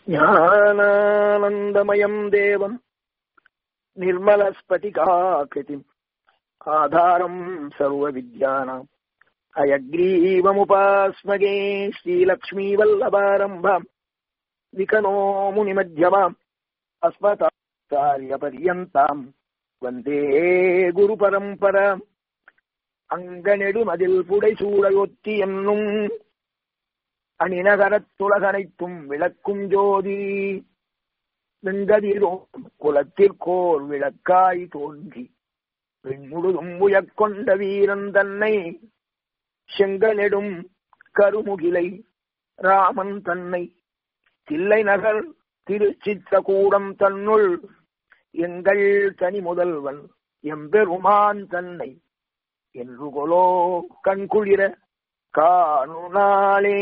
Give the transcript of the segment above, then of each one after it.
ஞானானந்தமயம் தேவம் निर्मलस्फटिकाकृतिम् आधारम् सर्वविद्यानाम् अयग्रीवमुपास्मगे श्रीलक्ष्मीवल्लभारम्भाम् विकनो मुनिमध्यमाम् अस्मताचार्यपर्यन्ताम् वन्दे குருபரம்பராம் அங்கநெடுமதில் புடைசூடையொத்தி என்னும் அணிநகரத்துலகனைத்தும் விளக்கும் ஜோதி வெங்கதிரோ குலத்திற்கோர் விளக்காய் தோன்றி வெண்முழுதும் உயக்கொண்ட வீரன் தன்னை செங்கலெடும் கருமுகிலை ராமன் தன்னை தில்லை நகர் திருச்சித்திரகூடம் தன்னுள் எங்கள் தனி முதல்வன் எம்பெருமான் தன்னை என்று கொலோ கண்குளிர காணுனாளே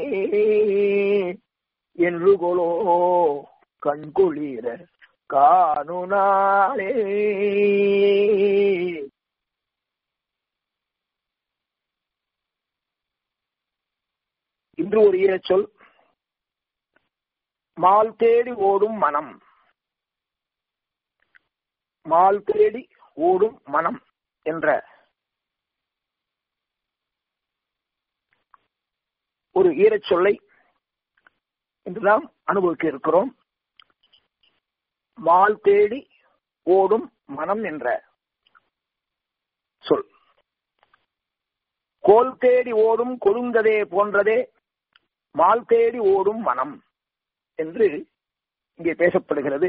என்று கொலோ கண்குளிர காணுனாளே இன்று ஒரு ஈரச்சொல் மால் தேடி ஓடும் மனம் மால் தேடி ஓடும் மனம் என்ற ஒரு ஈரச்சொல்லை இன்று நாம் அனுபவிக்க இருக்கிறோம் மால் தேடி ஓடும் மனம் என்ற சொல் கோல் தேடி ஓடும் கொழுந்ததே போன்றதே மால் தேடி ஓடும் மனம் என்று இங்கே பேசப்படுகிறது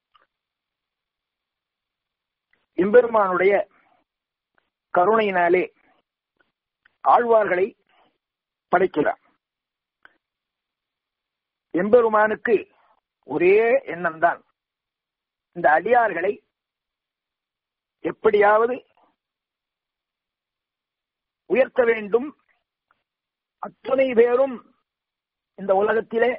எம்பெருமானுடைய கருணையினாலே ஆழ்வார்களை படைக்கிறார் எம்பெருமானுக்கு ஒரே எண்ணம் தான் இந்த அடியார்களை எப்படியாவது உயர்த்த வேண்டும் அத்தனை பேரும் இந்த உலகத்திலே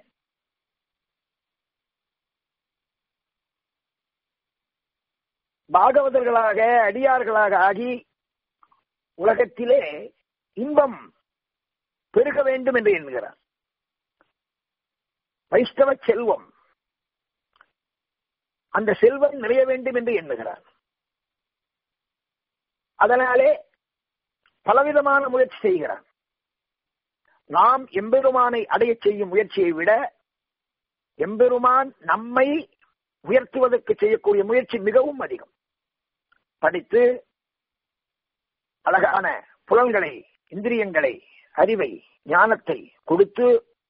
பாகவதர்களாக அடியார்களாக ஆகி உலகத்திலே இன்பம் பெருக வேண்டும் என்று எண்ணுகிறார் வைஷ்ணவ செல்வம் அந்த செல்வம் நிறைய வேண்டும் என்று எண்ணுகிறார் அதனாலே பலவிதமான முயற்சி செய்கிறார் நாம் எம்பெருமானை அடைய செய்யும் முயற்சியை விட எம்பெருமான் நம்மை உயர்த்துவதற்கு செய்யக்கூடிய முயற்சி மிகவும் அதிகம் படித்து அழகான புலன்களை இந்திரியங்களை அறிவை ஞானத்தை கொடுத்து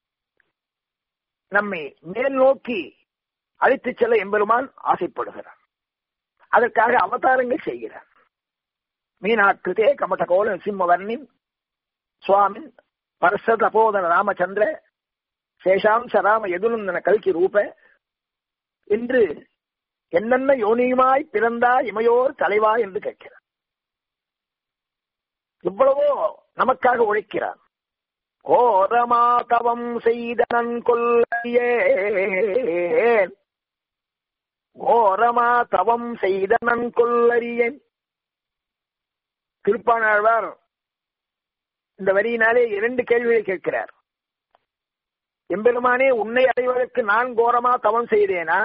நம்மை மேல் நோக்கி அழைத்துச் செல்ல எம்பெருமான் ஆசைப்படுகிறார் அதற்காக அவதாரங்கள் செய்கிறார் மீனாட்கிருதே கமடகோல சிம்மவர்ணின் சுவாமின் பரச தபோதன ராமச்சந்திர சேஷாம்ச ராம எதுநந்தன கல்கி ரூப என்று என்னென்ன யோனியுமாய் பிறந்தா இமையோர் தலைவா என்று கேட்கிறார் எவ்வளவோ நமக்காக உழைக்கிறார் கோரமா தவம் செய்தனன் கொல்லறியேன் கோரமா தவம் செய்தனன் கொல்லறியேன் திருப்பானாழ்வார் இந்த வரியினாலே இரண்டு கேள்விகளை கேட்கிறார் எம்பெருமானே உன்னை அடைவதற்கு நான் கோரமா தவம் செய்தேனா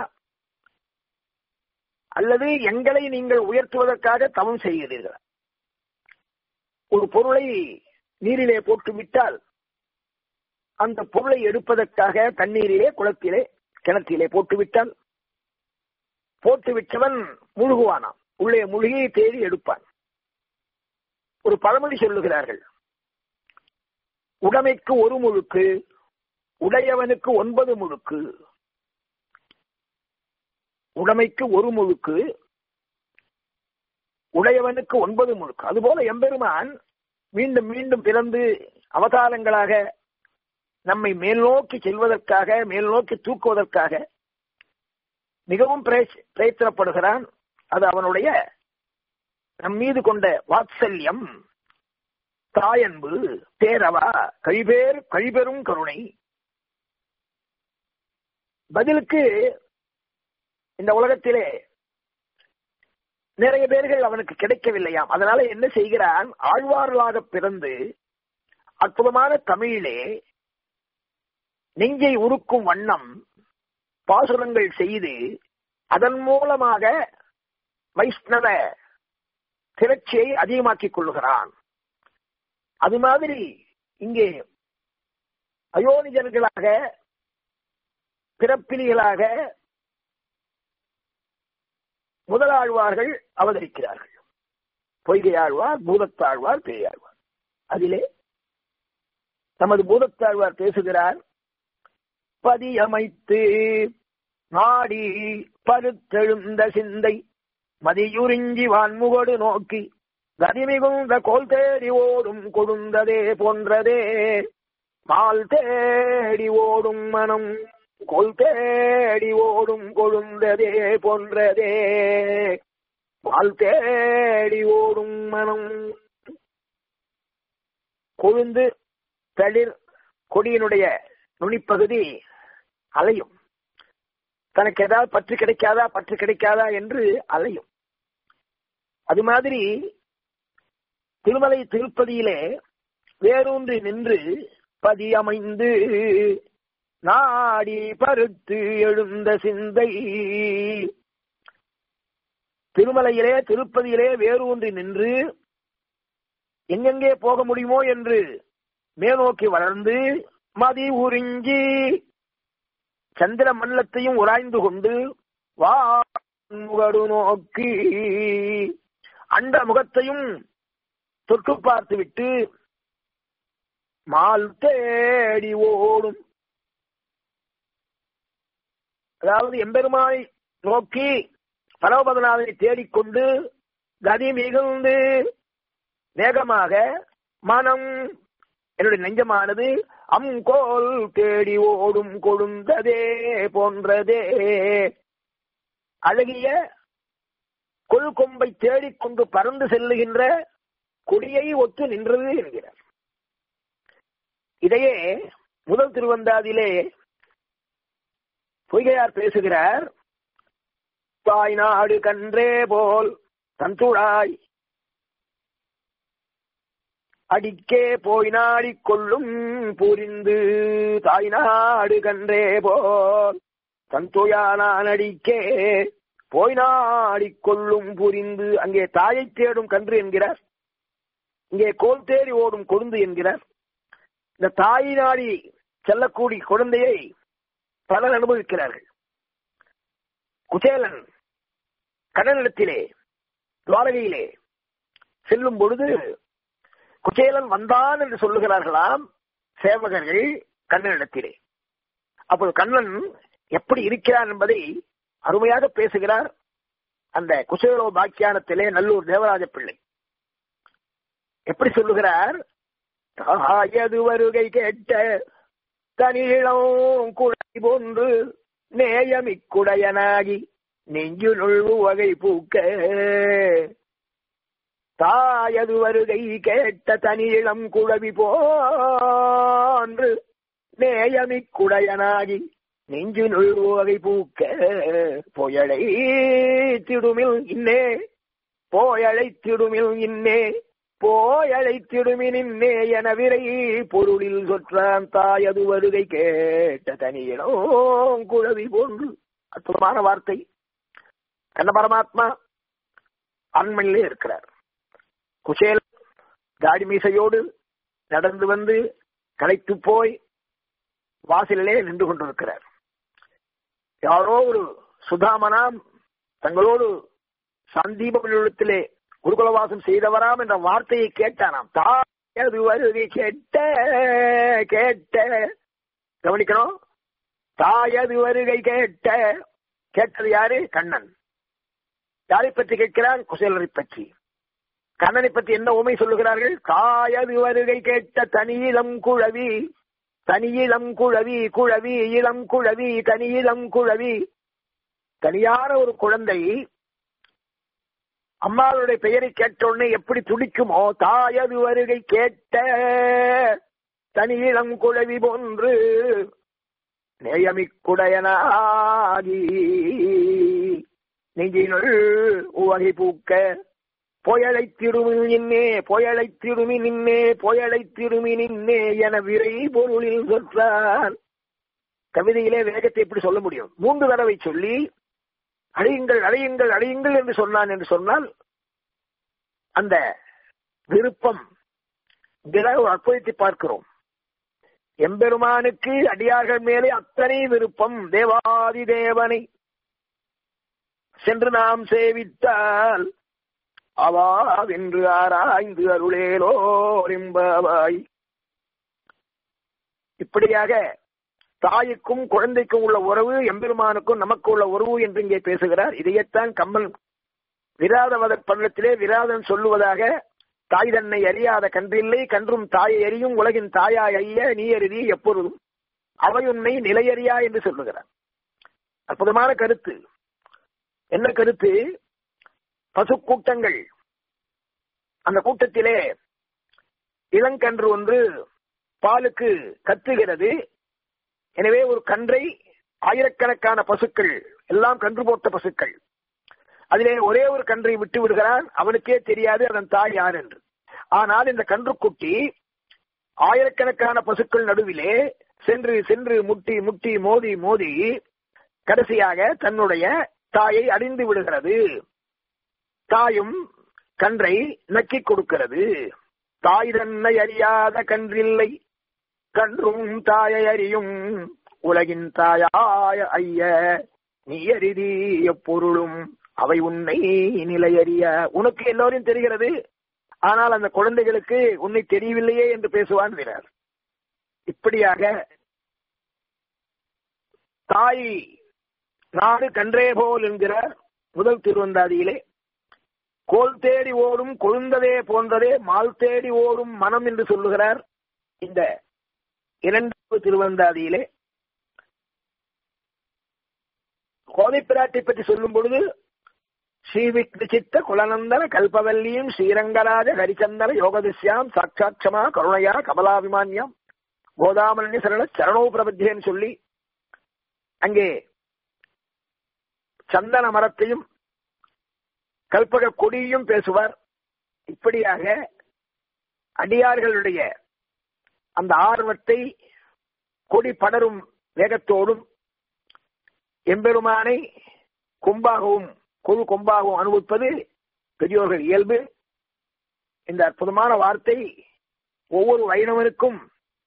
அல்லது எங்களை நீங்கள் உயர்த்துவதற்காக தவம் செய்கிறீர்களா ஒரு பொருளை நீரிலே போட்டு விட்டால் அந்த பொருளை எடுப்பதற்காக தண்ணீரிலே குளத்திலே கிணத்திலே போட்டு விட்டால் போட்டு விட்டவன் முழுகுவானாம் உள்ளே முழுகி தேடி எடுப்பான் ஒரு பழமொழி சொல்லுகிறார்கள் உடைமைக்கு ஒரு முழுக்கு உடையவனுக்கு ஒன்பது முழுக்கு உடைமைக்கு ஒரு முழுக்கு உடையவனுக்கு ஒன்பது முழுக்கு அதுபோல எம்பெருமான் மீண்டும் மீண்டும் பிறந்து அவதாரங்களாக நம்மை மேல் நோக்கி செல்வதற்காக மேல் நோக்கி தூக்குவதற்காக மிகவும் பிரயத்தனப்படுகிறான் அது அவனுடைய நம் மீது கொண்ட வாத்சல்யம் தாயன்பு பேரவா கழிபேர் கழிபெரும் கருணை பதிலுக்கு இந்த உலகத்திலே நிறைய பேர்கள் அவனுக்கு கிடைக்கவில்லையாம் அதனால என்ன செய்கிறான் ஆழ்வார்களாக பிறந்து அற்புதமான தமிழிலே நெஞ்சை உருக்கும் வண்ணம் பாசுரங்கள் செய்து அதன் மூலமாக வைஷ்ணவ திரட்சியை அதிகமாக்கிக் கொள்ளுகிறான் அது மாதிரி இங்கே அயோனிஜர்களாக பிறப்பிலிகளாக முதலாழ்வார்கள் அவதரிக்கிறார்கள் பொய்கையாழ்வார் பூதத்தாழ்வார் பேயாழ்வார் அதிலே நமது பூதத்தாழ்வார் பேசுகிறார் பதியமைத்து நாடி பருத்தெழுந்த சிந்தை மதியுறிஞ்சி வான்முகடு நோக்கி கதிமிகுந்த கோல் தேடி ஓடும் கொடுந்ததே போன்றதே மால் தேடி ஓடும் மனம் கொல் தேடி ஓடும் கொழுந்ததே போன்றதே மால் தேடி ஓடும் மனம் கொழுந்து தளிர் கொடியினுடைய நுனிப்பகுதி அலையும் தனக்கு ஏதாவது பற்று கிடைக்காதா பற்று கிடைக்காதா என்று அலையும் அது மாதிரி திருமலை திருப்பதியிலே வேரூன்றி நின்று பதியமைந்து நாடி பருத்து எழுந்த சிந்தை திருமலையிலே திருப்பதியிலே வேரூன்றி நின்று எங்கெங்கே போக முடியுமோ என்று மேலோக்கி வளர்ந்து மதி உறிஞ்சி சந்திர மண்டலத்தையும் உராய்ந்து கொண்டு வாடு நோக்கி அண்ட முகத்தையும் தொட்டு பார்த்து விட்டு மால் தேடி ஓடும் அதாவது எம்பெருமானை நோக்கி பரவபதநாதனை தேடிக்கொண்டு கதி மிகுந்து வேகமாக மனம் என்னுடைய நெஞ்சமானது அங்கோல் தேடி ஓடும் கொழுந்ததே போன்றதே அழகிய கொள்கொம்பை தேடிக்கொண்டு பறந்து செல்லுகின்ற கொடியை ஒத்து நின்றது என்கிறார் இதையே முதல் திருவந்தாதிலே பொய்கையார் பேசுகிறார் தாய் நாடு கன்றே போல் தந்துழாய் அடிக்கே போய் நாடிக் கொள்ளும் புரிந்து தாய் நாடு கன்றே போல் தந்துயானான் அடிக்கே போய் நாடிக் கொள்ளும் புரிந்து அங்கே தாயை தேடும் கன்று என்கிறார் இங்கே கோல் தேடி ஓடும் கொழுந்து என்கிறார் இந்த தாய் நாடி செல்லக்கூடிய குழந்தையை பலர் அனுபவிக்கிறார்கள் குச்சேலன் கடலிடத்திலே துவாரகையிலே செல்லும் பொழுது குச்சேலன் வந்தான் என்று சொல்லுகிறார்களாம் சேவகர்கள் கண்ணனிடத்திலே அப்போது கண்ணன் எப்படி இருக்கிறார் என்பதை அருமையாக பேசுகிறார் அந்த குசேலோ பாக்கியானத்திலே நல்லூர் தேவராஜ பிள்ளை எப்படி சொல்லுகிறார் தாயது வருகை கேட்ட தனியிளம் குழை போன்று நேயமிக்குடையனாகி நெஞ்சுனுள் வகை பூக்க தாயது வருகை கேட்ட தனியிளம் குழவி போன்று நேயமிக்குடையனாகி நெஞ்சினுள் வகை பூக்க பொயழை திடுமில் இன்னே போயழை திடுமில் இன்னே போயழை திடுமின் இன்னே என விரை பொருளில் சொற்றான் தாயது வருகை கேட்ட தனியிடம் குழவி போன்று அற்புதமான வார்த்தை கண்ண பரமாத்மா அரண்மனையிலே இருக்கிறார் குசேல் தாடி மீசையோடு நடந்து வந்து களைத்து போய் வாசலிலே நின்று கொண்டிருக்கிறார் யாரோ ஒரு சுதாமனாம் தங்களோடு சந்தீபத்திலே குருகுலவாசம் செய்தவராம் என்ற வார்த்தையை கேட்டானாம் தாயது வருகை கேட்ட கேட்ட கவனிக்கணும் தாயது வருகை கேட்ட கேட்டது யாரு கண்ணன் யாரை பற்றி கேட்கிறார் குசேலரை பற்றி கண்ணனை பற்றி என்ன உண்மை சொல்லுகிறார்கள் தாயது வருகை கேட்ட தனியிலம் குழவி தனியிளம் குழவி குழவி இளம் குழவி தனியிளம் குழவி தனியான ஒரு குழந்தை அம்மாவுடைய பெயரை கேட்ட உடனே எப்படி துடிக்குமோ தாயது வருகை கேட்ட தனியிளம் குழவி போன்று நேயமிக்குடையனாகி நெஞ்சினுள் உவகை பூக்க பொயலை திருமி நின்னே பொயலை திருமி நின்னே பொயலை திருமி நின்னே என விரை பொருளில் சொற்றான் கவிதையிலே வேகத்தை எப்படி சொல்ல முடியும் மூன்று தடவை சொல்லி அழியுங்கள் அழியுங்கள் அழியுங்கள் என்று சொன்னான் என்று சொன்னால் அந்த விருப்பம் இங்கதான் ஒரு அற்புதத்தை பார்க்கிறோம் எம்பெருமானுக்கு அடியார்கள் மேலே அத்தனை விருப்பம் தேவாதி தேவனை சென்று நாம் சேவித்தால் அவா வென்று ஆராய்ந்து அருளேலோரிம்பாவாய் இப்படியாக தாய்க்கும் குழந்தைக்கும் உள்ள உறவு எம்பெருமானுக்கும் நமக்கு உள்ள உறவு என்று இங்கே பேசுகிறார் இதையத்தான் கம்மல் விராதவத பள்ளத்திலே விராதன் சொல்லுவதாக தாய் தன்னை அறியாத கன்றில்லை கன்றும் தாயை அறியும் உலகின் தாயாய் ஐய நீ அறிதி எப்பொழுதும் அவை உன்னை நிலையறியா என்று சொல்லுகிறார் அற்புதமான கருத்து என்ன கருத்து பசு கூட்டங்கள் அந்த கூட்டத்திலே இளங்கன்று ஒன்று பாலுக்கு கத்துகிறது எனவே ஒரு கன்றை ஆயிரக்கணக்கான பசுக்கள் எல்லாம் கன்று போட்ட பசுக்கள் அதிலே ஒரே ஒரு கன்றை விட்டு விடுகிறான் அவனுக்கே தெரியாது அதன் தாய் யார் என்று ஆனால் இந்த கன்றுக்குட்டி ஆயிரக்கணக்கான பசுக்கள் நடுவிலே சென்று சென்று முட்டி முட்டி மோதி மோதி கடைசியாக தன்னுடைய தாயை அடிந்து விடுகிறது தாயும் கன்றை நக்கி கொடுக்கிறது தாய் தன்னை அறியாத கன்றில்லை கன்றும் தாயை அறியும் உலகின் தாயாய ஐய நீ அறிதி எப்பொருளும் அவை உன்னை நிலையறிய உனக்கு எல்லோரையும் தெரிகிறது ஆனால் அந்த குழந்தைகளுக்கு உன்னை தெரியவில்லையே என்று பேசுவான் வீரர் இப்படியாக தாய் நாடு கன்றே போல் என்கிறார் முதல் திருவந்தாதியிலே கோல் தேடி ஓடும் கொழுந்ததே போன்றதே மால் தேடி ஓடும் மனம் என்று சொல்லுகிறார் இந்த இரண்டாவது திருவந்தாதியிலே கோதை பிராட்டை பற்றி சொல்லும் பொழுது ஸ்ரீவிக்ரிச்சித்த குலநந்தன கல்பவல்லியும் ஸ்ரீரங்கராஜ ஹரிச்சந்தன யோகதிஸ்யாம் சாட்சாட்சமா கருணையா கமலாபிமான்யாம் கோதாமரண்ய சரண சரணோ பிரபத்தியன்னு சொல்லி அங்கே சந்தன மரத்தையும் கல்பக கொடியும் பேசுவார் இப்படியாக அடியார்களுடைய அந்த ஆர்வத்தை கொடி படரும் வேகத்தோடும் எம்பெருமானை கொம்பாகவும் கொழு கொம்பாகவும் அனுபவிப்பது பெரியோர்கள் இயல்பு இந்த அற்புதமான வார்த்தை ஒவ்வொரு வைணவனுக்கும்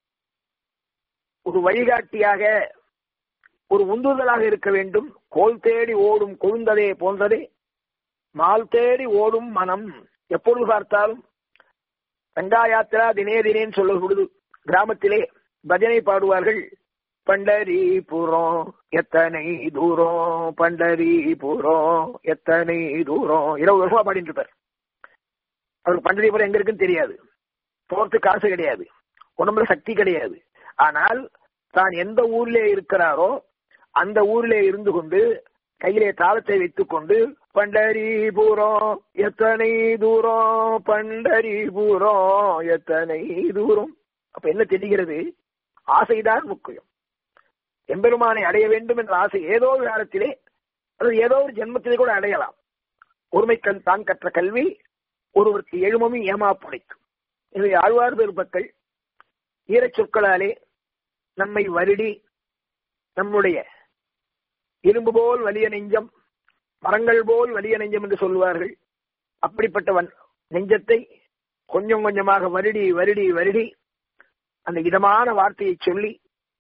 ஒரு வழிகாட்டியாக ஒரு உந்துதலாக இருக்க வேண்டும் கோல் தேடி ஓடும் கொழுந்ததே போன்றதே மால் தேடி ஓடும் மனம் எப்பொழுது பார்த்தாலும் கங்கா யாத்திரா தினே தினேன்னு சொல்லும் பொழுது கிராமத்திலே பஜனை பாடுவார்கள் பண்டரிபுரம் எத்தனை தூரம் பண்டரிபுரம் எத்தனை தூரம் இருபது வருஷமா பாடிட்டு இருப்பார் அவருக்கு பண்டரிபுரம் எங்க இருக்குன்னு தெரியாது போறதுக்கு காசு கிடையாது உடம்புல சக்தி கிடையாது ஆனால் தான் எந்த ஊர்ல இருக்கிறாரோ அந்த ஊரிலே இருந்து கொண்டு கையிலே தாளத்தை வைத்துக் கொண்டு பண்டரிபுரம் எத்தனை தூரம் பண்டரிபுரம் எத்தனை தூரம் அப்ப என்ன தெரிகிறது ஆசைதான் முக்கியம் எம்பெருமானை அடைய வேண்டும் என்ற ஆசை ஏதோ ஒரு காலத்திலே அல்லது ஏதோ ஒரு ஜென்மத்திலே கூட அடையலாம் ஒருமை கண் தான் கற்ற கல்வி ஒருவருக்கு எழுமமும் ஏமா புடைக்கும் எனவே ஆழ்வார் பெருமக்கள் ஈரச் சொற்களாலே நம்மை வருடி நம்முடைய இரும்பு போல் வலிய நெஞ்சம் மரங்கள் போல் வலிய நெஞ்சம் என்று சொல்லுவார்கள் அப்படிப்பட்டவன் நெஞ்சத்தை கொஞ்சம் கொஞ்சமாக வருடி வருடி வருடி அந்த இதமான வார்த்தையை சொல்லி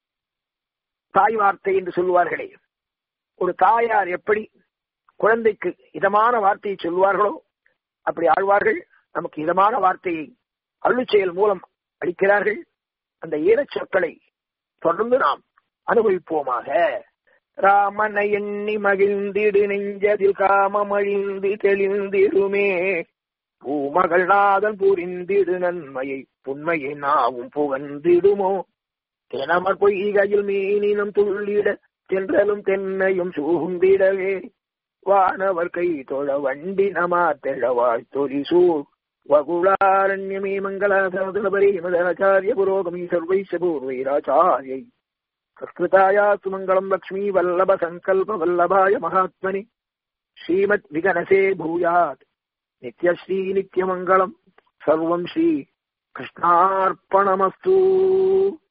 தாய் வார்த்தை என்று சொல்லுவார்களே ஒரு தாயார் எப்படி குழந்தைக்கு இதமான வார்த்தையை சொல்வார்களோ அப்படி ஆழ்வார்கள் நமக்கு இதமான வார்த்தையை அருளுச்செயல் மூலம் அளிக்கிறார்கள் அந்த ஈரச் சொற்களை தொடர்ந்து நாம் அனுபவிப்போமாக ராமனை எண்ணி மகிழ்ந்திடு நெஞ்சதில் காமம் அழிந்து தெளிந்திடுமே பூமகள் நாதன் புரிந்திடு நன்மையை புண்மையை நாவும் புகழ்ந்திடுமோ தெனமர் பொய்கையில் மீனினும் துள்ளிட தென்றலும் தென்னையும் சூழ்ந்திடவே வானவர் கை தொழ வண்டி நமா தெழவாய் தொரி சூழ் வகுளாரண்யமே மங்களாசாதனபரி மதாச்சாரிய புரோகமி சர்வைச பூர்வைராச்சாரியை சத்கிருதாயா சுமங்கலம் லக்ஷ்மீ வல்லப சங்கல்ப வல்லபாய மகாத்மனி ஸ்ரீமத் விகனசே பூயாத் நித்யஸ்ரீ நித்யமங்கலம் சர்வம் ஸ்ரீ கிருஷ்ணார்ப்பணமஸ்து